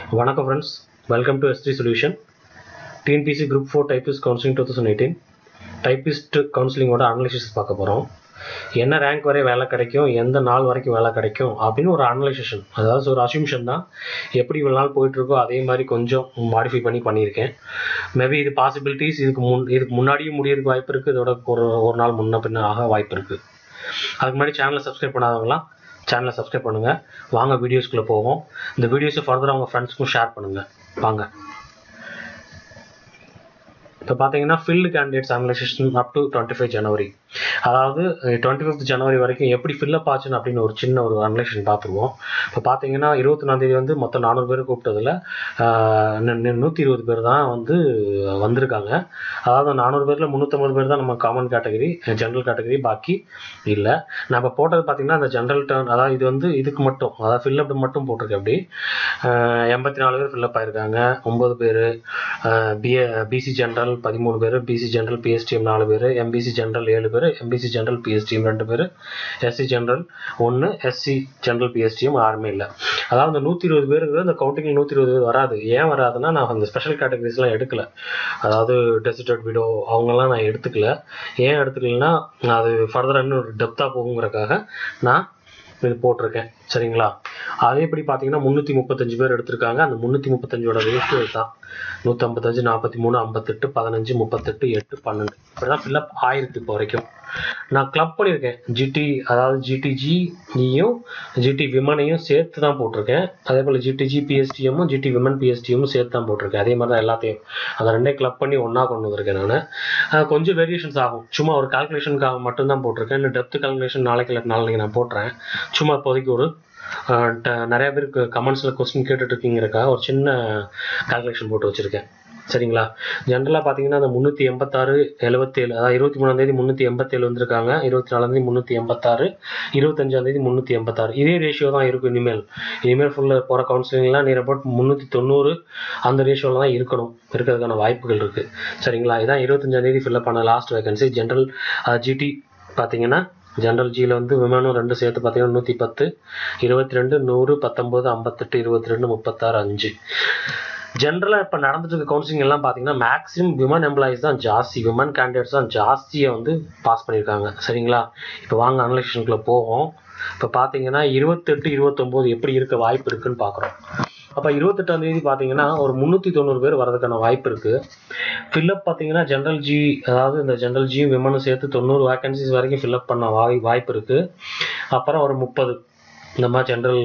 வணக்கம் friends welcome to ST solution TNPSC group four typist counselling two thousand eighteen typist கவுன்சிலிங்கோட analysis பார்க்க போகிறோம் என்ன ரேங்க் வரை வேலை கிடைக்கும் எந்த நாள் வரைக்கும் வேலை கிடைக்கும் அப்படின்னு ஒரு அனலைசேஷன் அதாவது ஒரு அசியூம்ஷன் தான் எப்படி இவ்வளோ நாள் போயிட்டுருக்கோ அதே மாதிரி கொஞ்சம் மாடிஃபை பண்ணி பண்ணியிருக்கேன் மேபி இது பாசிபிலிட்டிஸ் இதுக்கு முன் இதுக்கு முன்னாடியும் முடியறதுக்கு வாய்ப்பு இருக்குது இதோட ஒரு ஒரு நாள் முன்ன பின்ன ஆக வாய்ப்பு இருக்குது அதுக்கு முன்னாடி சேனலை சப்ஸ்கிரைப் பண்ணாதவங்களாம் சேனலை சப்ஸ்கிரைப் பண்ணுங்கள் வாங்க வீடியோஸ்குள்ளே போவோம் இந்த வீடியோஸை ஃபர்தராக உங்கள் ஃப்ரெண்ட்ஸ்க்கும் ஷேர் பண்ணுங்கள் வாங்க இப்போ பார்த்தீங்கன்னா field candidates analysation up to twenty five ஜனவரி அதாவது டுவெண்ட்டி ஃபிஃப்த் ஜனவரி வரைக்கும் எப்படி ஃபில்லப் ஆச்சுன்னு அப்படின்னு ஒரு சின்ன ஒரு அனலைசேஷன் பார்த்துருவோம் இப்போ பார்த்தீங்கன்னா இருபத்தொன்னாந்தேதி வந்து மொத்தம் நானூறு பேர் கூப்பிட்டதில் நூற்றி இருபது பேர் தான் வந்து வந்திருக்காங்க அதாவது நானூறு பேரில் முந்நூற்றம்பது பேர் தான் நம்ம காமன் கேட்டகரி ஜென்ரல் கேட்டகரி பாக்கி இல்லை நம்ம போட்டது பார்த்தீங்கன்னா அந்த ஜென்ரல் டர்ன் அதாவது இது வந்து இதுக்கு மட்டும் அதாவது ஃபில்லப் மட்டும் போட்டிருக்கு அப்படி எண்பத்தி நாலு பேர் ஃபில்லப் ஆயிருக்காங்க ஒம்பது பேர் பிஏ பிசி ஜென்ரல் பதிமூணு பேர் பிசி ஜென்ரல் பிஎஸ்டிஎம் நாலு பேர் எம்பிசி ஜென்ரல் ஏழு பேர் எம்பிசி ஜென்ரல் பிஎஸ்டிஎம் ரெண்டு பேர் எஸ்சி ஜென்ரல் ஒன்று எஸ்சி ஜென்ரல் பிஎஸ்டிஎம் யாருமே இல்லை அதாவது அந்த நூற்றி இருபது பேருங்கிறது அந்த கவுண்டிங்கில் நூற்றி இருபது பேர் வராது ஏன் வராதுன்னா நான் அந்த ஸ்பெஷல் கேட்டகரிஸ்லாம் எடுக்கல அதாவது டெசிடட் விடோ அவங்கெல்லாம் நான் எடுத்துக்கல ஏன் எடுத்துக்கலன்னா அது ஃபர்தராக இன்னும் டெப்த்தாக போகுங்கிறக்காக நான் இது போட்டிருக்கேன் சரிங்களா அதே எப்படி பார்த்தீங்கன்னா முந்நூற்றி முப்பத்தஞ்சு பேர் எடுத்திருக்காங்க அந்த முந்நூற்றி முப்பத்தஞ்சோட ரேஷியோ தான் நூற்றம்பத்தஞ்சு நாற்பத்தி மூணு ஐம்பத்தெட்டு பதினஞ்சு முப்பத்தெட்டு எட்டு பன்னெண்டு இப்படி தான் ஃபில்லப் ஆயிருக்கு இப்போ வரைக்கும் நான் கிளப் பண்ணியிருக்கேன் ஜிடி அதாவது ஜிடிஜியும் ஜிடி விமனையும் சேர்த்து தான் போட்டிருக்கேன் அதே போல் ஜிடிஜி பிஎஸ்டிஎம்மும் ஜிடி விமன் பிஎஸ்டிஎம்மும் சேர்த்து தான் போட்டிருக்கேன் அதே மாதிரி தான் எல்லாத்தையும் அந்த ரெண்டே கிளப் பண்ணி ஒன்றா கொண்டு வந்திருக்கேன் நான் கொஞ்சம் வேரியேஷன்ஸ் ஆகும் சும்மா ஒரு கால்குலேஷனுக்காக மட்டும்தான் போட்டிருக்கேன் இன்னும் டெப்த் கால்குலேஷன் நாளைக்கு இல்லை நாளைக்கு நான் போட்டுறேன் சும்மா இப்போதைக்கு ஒரு நிறைய பேருக்கு கமெண்ட்ஸில் கொஸ்டின் கேட்டுட்டு இருக்கீங்கிறக்காக ஒரு சின்ன கால்குலேஷன் போட்டு வச்சுருக்கேன் சரிங்களா ஜென்ரலாக பார்த்தீங்கன்னா அந்த முந்நூற்றி எண்பத்தாறு எழுபத்தேழு அதாவது இருபத்தி மூணாந்தேதி முந்நூற்றி எண்பத்தேழு வந்திருக்காங்க இருபத்தி நாலாந்தேதி முந்நூற்றி எண்பத்தாறு இருபத்தஞ்சாந்தேதி முந்நூற்றி எண்பத்தாறு இதே ரேஷியோ தான் இருக்கும் இனிமேல் இனிமேல் ஃபுல்லாக போகிற கவுன்சிலிங்லாம் நீர் அபவுட் முந்நூற்றி தொண்ணூறு அந்த ரேஷியோவில் தான் இருக்கணும் இருக்கிறதுக்கான வாய்ப்புகள் இருக்குது சரிங்களா இதான் இருபத்தஞ்சாந்தேதி ஃபில்லப் பண்ண லாஸ்ட் வேகன்சி ஜென்ரல் ஜிடி பார்த்தீங்கன்னா ஜென்ரல் ஜியில் வந்து விமானம் ரெண்டு சேர்த்து பார்த்தீங்கன்னா நூற்றி பத்து இருபத்தி ரெண்டு நூறு பத்தொம்போது ஐம்பத்தெட்டு இருபத்தி ரெண்டு முப்பத்தாறு அஞ்சு ஜென்ரலாக இப்போ நடந்துட்டு இருக்க கவுன்சிலிங் எல்லாம் பார்த்தீங்கன்னா மேக்ஸிமம் விமன் எம்ப்ளாயிஸ் தான் ஜாஸ்தி விமன் கேண்டிடேட்ஸ் தான் ஜாஸ்தியை வந்து பாஸ் பண்ணியிருக்காங்க சரிங்களா இப்போ வாங்க அனலைசேஷனுக்குள்ளே போவோம் இப்போ பார்த்தீங்கன்னா இருபத்தெட்டு இருபத்தொம்போது எப்படி இருக்க வாய்ப்பு இருக்குன்னு பார்க்குறோம் அப்போ இருபத்தெட்டாம் தேதி பார்த்தீங்கன்னா ஒரு முந்நூற்றி தொண்ணூறு பேர் வரதுக்கான வாய்ப்பு இருக்குது ஃபில்லப் பார்த்தீங்கன்னா ஜென்ரல் ஜி அதாவது இந்த ஜென்ரல் ஜியும் விமனும் சேர்த்து தொண்ணூறு வேகன்சிஸ் வரைக்கும் ஃபில்லப் பண்ண வாய் வாய்ப்பு இருக்குது அப்புறம் ஒரு முப்பது இந்த மாதிரி ஜென்ரல்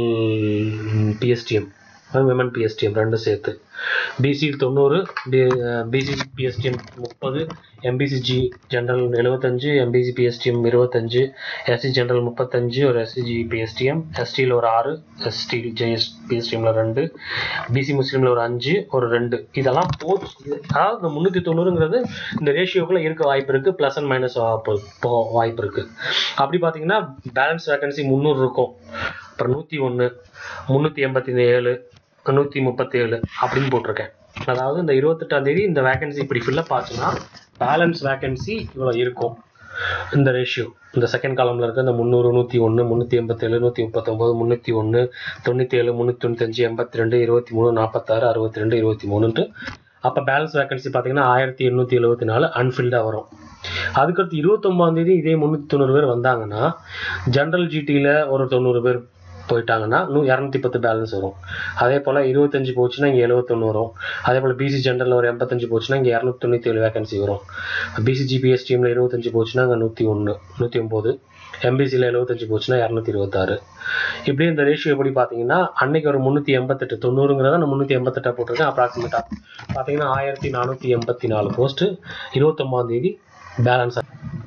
பிஎஸ்டிஎம் விமன் பிஎஸ்டிஎம் ரெண்டும் சேர்த்து பிசி தொண்ணூறு பிசி பிஎஸ்டிஎம் முப்பது எம்பிசிஜி ஜென்ரல் எழுபத்தஞ்சு எம்பிசி பிஎஸ்டிஎம் இருபத்தஞ்சு எஸ்சி ஜென்ரல் முப்பத்தஞ்சு ஒரு எஸ்சிஜி பிஎஸ்டிஎம் எஸ்டியில் ஒரு ஆறு எஸ்டி ஜேஎஸ் பிஎஸ்டிஎம்ல ரெண்டு பிசி முஸ்லீமில் ஒரு அஞ்சு ஒரு ரெண்டு இதெல்லாம் போச்சு அதாவது இந்த முந்நூற்றி தொண்ணூறுங்கிறது இந்த ரேஷியோக்குள்ளே இருக்க வாய்ப்பு இருக்குது ப்ளஸ் அண்ட் மைனஸ் போ வாய்ப்பு இருக்குது அப்படி பார்த்தீங்கன்னா பேலன்ஸ் வேகன்சி முந்நூறு இருக்கும் அப்புறம் நூற்றி ஒன்று முந்நூற்றி எண்பத்தி ஏழு நூற்றி முப்பத்தி ஏழு அப்படின்னு போட்டிருக்கேன் அதாவது இந்த இருபத்தெட்டாம் தேதி இந்த வேகன்சி இப்படி ஃபில்லப் ஆச்சுன்னா பேலன்ஸ் வேகன்சி இவ்வளோ இருக்கும் இந்த ரேஷியோ இந்த செகண்ட் காலமில் இருக்க இந்த முந்நூறு நூற்றி ஒன்று முந்நூற்றி எண்பத்தேழு நூற்றி முப்பத்தொம்போது முந்நூற்றி ஒன்று தொண்ணூற்றி ஏழு முந்நூற்றி தொண்ணூத்தஞ்சு எண்பத்தி ரெண்டு இருபத்தி மூணு நாற்பத்தாறு அறுபத்தி ரெண்டு இருபத்தி மூணுன்ட்டு அப்போ பேலன்ஸ் வேகன்சி பார்த்தீங்கன்னா ஆயிரத்தி எண்ணூற்றி எழுபத்தி நாலு அன்ஃபில்டாக வரும் அதுக்கடுத்து இருபத்தொம்பதாம் தேதி இதே முந்நூற்றி தொண்ணூறு பேர் வந்தாங்கன்னா ஜென்ரல் ஜிடியில் ஒரு தொண்ணூறு பேர் போயிட்டாங்கன்னா இன்னும் இரநூத்தி பத்து பேலன்ஸ் வரும் அதே போல் இருபத்தஞ்சு போச்சுன்னா இங்கே எழுபத்தொன்று வரும் அதே போல் பிசி ஜென்ரல் ஒரு எண்பத்தஞ்சு போச்சுன்னா இங்கே இரநூத்தி தொண்ணூற்றி ஏழு வேகன்சி வரும் பிசிஜி பிஎஸ்டிஎம்ல இருபத்தஞ்சு போச்சுன்னா அங்கே நூற்றி ஒன்று நூற்றி ஒம்பது எம்பிசியில் எழுபத்தஞ்சு போச்சுன்னா இரநூத்தி இருபத்தாறு இப்படி இந்த ரேஷியோ எப்படி பார்த்தீங்கன்னா அன்னைக்கு ஒரு முந்நூற்றி எண்பத்தெட்டு தொண்ணூறுங்கிறத நான் முந்நூற்றி எண்பத்தெட்டாக போட்டிருக்கேன் அப்ராக்சிமேட்டாக பார்த்தீங்கன்னா ஆயிரத்தி நானூற்றி எண்பத்தி நாலு போஸ்ட்டு இருபத்தொம்பதாம் தேதி பேலன்ஸ்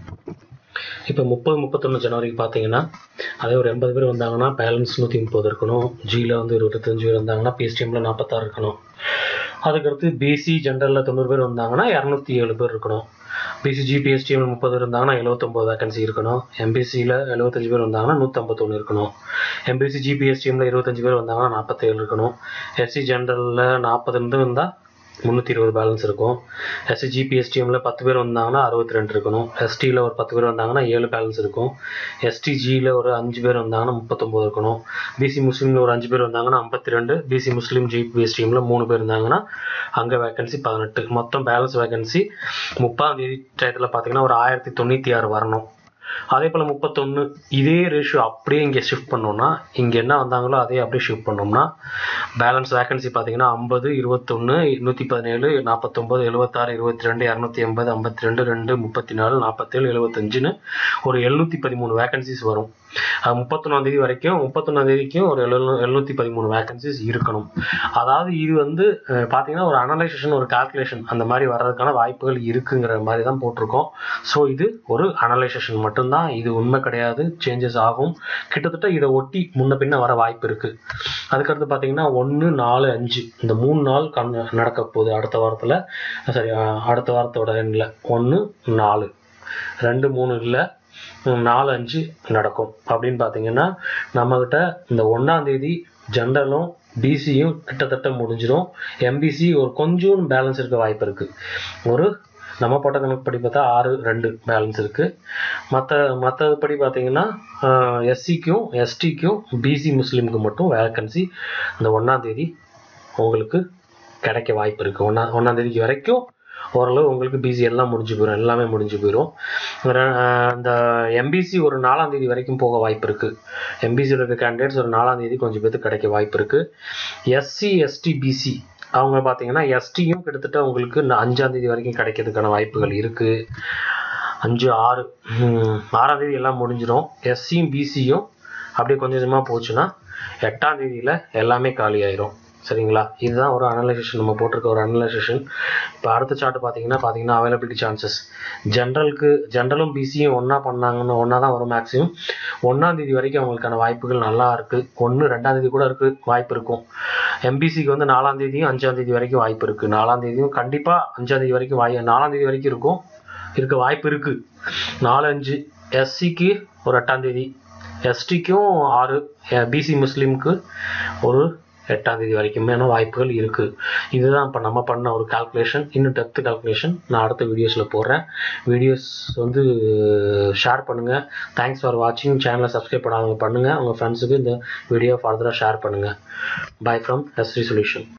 இப்போ முப்பது முப்பத்தொன்று ஜனவரிக்கு பார்த்தீங்கன்னா அதே ஒரு எண்பது பேர் வந்தாங்கன்னா பேலன்ஸ் நூற்றி முப்பது இருக்கணும் ஜியில் வந்து இருபத்தஞ்சு பேர் வந்தாங்கன்னா பிஎஸ்டிஎம்மில் நாற்பத்தாறு இருக்கணும் அதுக்கடுத்து பிசி ஜென்ரலில் தொண்ணூறு பேர் வந்தாங்கன்னா இரநூத்தி ஏழு பேர் இருக்கணும் பிசிஜி பிஎஸ்டிஎம்ல முப்பது பேர் இருந்தாங்கன்னா எழுபத்தொம்போது வேகன்சி இருக்கணும் எம்பிசியில் எழுபத்தஞ்சு பேர் வந்தாங்கன்னா நூற்றம்பத்தொன்று இருக்கணும் எம்பிசி ஜிபிஎஸ்டிஎம்ல இருபத்தஞ்சு பேர் வந்தாங்கன்னா நாற்பத்தேழு இருக்கணும் எஸ்சி ஜென்ரலில் நாற்பது இருந்து இருந்தால் முந்நூற்றி இருபது பேலன்ஸ் இருக்கும் எஸ்சி ஜிபிஎஸ்டிஎம்ல பத்து பேர் வந்தாங்கன்னா அறுபத்தி ரெண்டு இருக்கணும் எஸ்டியில் ஒரு பத்து பேர் வந்தாங்கன்னா ஏழு பேலன்ஸ் இருக்கும் எஸ்டிஜியில் ஒரு அஞ்சு பேர் வந்தாங்கன்னா முப்பத்தொம்போது இருக்கணும் பிசி முஸ்லீமில் ஒரு அஞ்சு பேர் வந்தாங்கன்னா ஐம்பத்தி ரெண்டு பிசி முஸ்லீம் ஜிபிஎஸ்டிஎம்ல மூணு பேர் இருந்தாங்கன்னா அங்கே வேகன்சி பதினெட்டு மொத்தம் பேலன்ஸ் வேகன்சி முப்பதாம் தேதி டயத்தில் பார்த்தீங்கன்னா ஒரு ஆயிரத்தி தொண்ணூற்றி ஆறு வரணும் அதே போல் முப்பத்தொன்று இதே ரேஷியோ அப்படியே இங்கே ஷிஃப்ட் பண்ணோம்னா இங்கே என்ன வந்தாங்களோ அதே அப்படியே ஷிஃப்ட் பண்ணோம்னா பேலன்ஸ் வேகன்சி பார்த்தீங்கன்னா ஐம்பது இருபத்தொன்று நூற்றி பதினேழு நாற்பத்தொம்பது எழுபத்தாறு இருபத்தி ரெண்டு இரநூத்தி எண்பது ஐம்பத்தி ரெண்டு ரெண்டு முப்பத்தி நாலு நாற்பத்தேழு எழுபத்தஞ்சுன்னு ஒரு எழுநூற்றி பதிமூணு வேகன்சிஸ் வரும் அது முப்பத்தொன்னாம் தேதி வரைக்கும் முப்பத்தொன்னாம் தேதிக்கும் ஒரு எழுநூ எழுநூற்றி பதிமூணு வேகன்சிஸ் இருக்கணும் அதாவது இது வந்து அஹ், பார்த்தீங்கன்னா ஒரு அனலைசேஷன் ஒரு கால்குலேஷன் அந்த மாதிரி வர்றதுக்கான வாய்ப்புகள் இருக்குங்கிற மாதிரி தான் போட்டிருக்கோம் ஸோ இது ஒரு அனலைசேஷன் மட்டும்தான் இது உண்மை கிடையாது சேஞ்சஸ் ஆகும் கிட்டத்தட்ட இதை ஒட்டி முன்ன பின்ன வர வாய்ப்பு இருக்கு அதுக்கடுத்து பார்த்தீங்கன்னா ஒன்று நாலு அஞ்சு இந்த மூணு நாள் கண் நடக்க போகுது அடுத்த வாரத்தில் சரி அஹ், அடுத்த வாரத்தோட எண்ணில் ஒன்று நாலு ரெண்டு மூணு இல்லை நாலு அஞ்சு நடக்கும் அப்படின்னு பார்த்தீங்கன்னா நம்மக்கிட்ட இந்த ஒன்றாம் தேதி ஜென்ரலும் பிசியும் கிட்டத்தட்ட முடிஞ்சிடும் எம்பிசி ஒரு கொஞ்சம் பேலன்ஸ் இருக்க வாய்ப்பு இருக்குது ஒரு நம்ம போட்ட கணக்குப்படி பார்த்தா ஆறு ரெண்டு பேலன்ஸ் இருக்குது மற்ற மற்றபடி பார்த்தீங்கன்னா எஸ்சிக்கும் எஸ்டிக்கும் பிசி முஸ்லீமுக்கு மட்டும் வேகன்சி இந்த ஒன்றாம் தேதி உங்களுக்கு கிடைக்க வாய்ப்பு இருக்குது ஒன்றா ஒன்றாம் தேதிக்கு வரைக்கும் ஓரளவு உங்களுக்கு பிசி எல்லாம் முடிஞ்சு போயிடும் எல்லாமே முடிஞ்சு போயிடும் இந்த எம்பிசி ஒரு நாலாம் தேதி வரைக்கும் போக வாய்ப்பு இருக்குது எம்பிசியில் இருக்க கேண்டிடேட்ஸ் ஒரு நாலாம் தேதி கொஞ்சம் பேருக்கு கிடைக்க வாய்ப்பு இருக்குது எஸ்சி எஸ்டி பிசி அவங்க பார்த்தீங்கன்னா எஸ்டியும் கிட்டத்தட்ட உங்களுக்கு இந்த அஞ்சாம் தேதி வரைக்கும் கிடைக்கிறதுக்கான வாய்ப்புகள் இருக்குது அஞ்சு ஆறு ஹம், ஆறாம் தேதி எல்லாம் முடிஞ்சிடும் எஸ்சியும் பிசியும் அப்படியே கொஞ்சம் கொஞ்சமாக போச்சுன்னா எட்டாம் தேதியில் எல்லாமே காலி ஆயிரும் சரிங்களா இதுதான் ஒரு அனலைசேஷன் நம்ம போட்டிருக்க ஒரு அனலைசேஷன் இப்போ அடுத்த சார்ட் பார்த்தீங்கன்னா பார்த்தீங்கன்னா அவைலபிலிட்டி சான்சஸ் ஜென்ரலுக்கு ஜென்ரலும் பிசியும் ஒன்றா பண்ணாங்கன்னு ஒன்றா தான் வரும் மேக்ஸிமம் ஒன்றாம் தேதி வரைக்கும் அவங்களுக்கான வாய்ப்புகள் நல்லா இருக்குது ஒன்று ரெண்டாம் தேதி கூட இருக்கு வாய்ப்பு இருக்கும் எம்பிசிக்கு வந்து நாலாம் தேதியும் அஞ்சாம் தேதி வரைக்கும் வாய்ப்பு இருக்குது நாலாம் தேதியும் கண்டிப்பாக அஞ்சாம் தேதி வரைக்கும் வாய் நாலாம் தேதி வரைக்கும் இருக்கும் இருக்க வாய்ப்பு இருக்குது நாலு அஞ்சு எஸ்சிக்கு ஒரு எட்டாம் தேதி எஸ்டிக்கும் ஆறு பிசி முஸ்லீமுக்கு ஒரு எட்டாம் தேதி வரைக்குமே வாய்ப்புகள் இருக்குது இதுதான் இப்போ நம்ம பண்ண ஒரு கால்குலேஷன் இன்னும் டெப்த் கால்குலேஷன் நான் அடுத்த வீடியோஸில் போடுறேன் வீடியோஸ் வந்து ஷேர் பண்ணுங்கள் தேங்க்ஸ் ஃபார் வாட்சிங் சேனலை சப்ஸ்கிரைப் பண்ணாதவங்க பண்ணுங்கள் உங்கள் ஃப்ரெண்ட்ஸுக்கு இந்த வீடியோ ஃபர்தராக ஷேர் பண்ணுங்கள் பை ஃப்ரம் எஸ்ரி சொல்யூஷன்